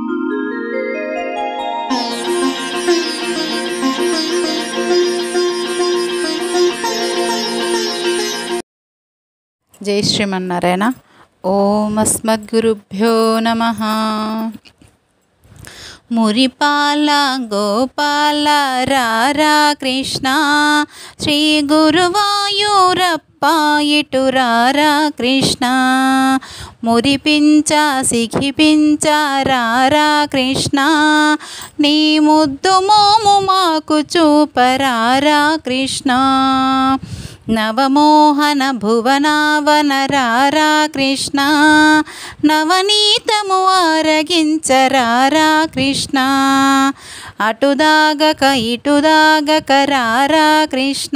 జై శ్రీమన్నారాయణ ఓం అస్మద్గురుభ్యో నమ మురిపాల గోపాల రారా కృష్ణ శ్రీ గురువాయూరప్ప ఇటు రారా కృష్ణ మురిపించ సిఖిపించ రారా కృష్ణ నీ ముద్దు మోము మాకు చూపరారా కృష్ణ నవమోహన భువనావన రారా కృష్ణ నవనీతము ఆరగించరారా కృష్ణ అటుదాగక ఇటుదాగక రారా కృష్ణ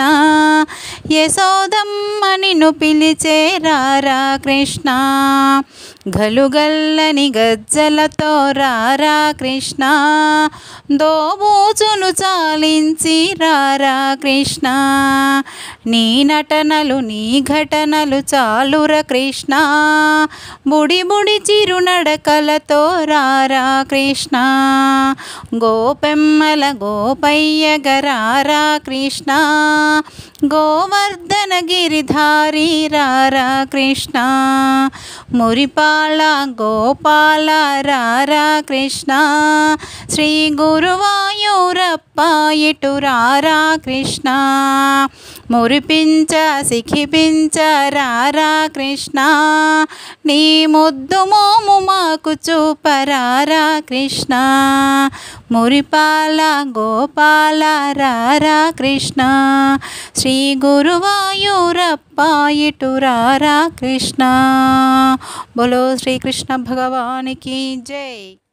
యశోదమ్మనిను పిలిచే రారా కృష్ణ గలుగల్లని గజ్జలతో రారా కృష్ణ దోబూచును చాలించి రారా కృష్ణ నీ నటనలు నీ ఘటనలు చాలుర కృష్ణ బుడి బుడి చిరునడకలతో రారా కృష్ణ గోపెమ్మల గోపయ్య గరారా కృష్ణ గోవర్ధన గిరిధారి రారా కృష్ణ మురిపాళ గోపాల రారా కృష్ణ శ్రీ గురువాయూరప్ప ఇటు రారా కృష్ణ మురిపించ సిఖిపించ రారా కృష్ణ నీ ముద్దు మోము మాకు చూపరారా కృష్ణ మురిపాల గోపాల రారా కృష్ణ శ్రీ గురువాయూరప్ప ఇటు రారా కృష్ణ బోలో శ్రీకృష్ణ భగవానికి జై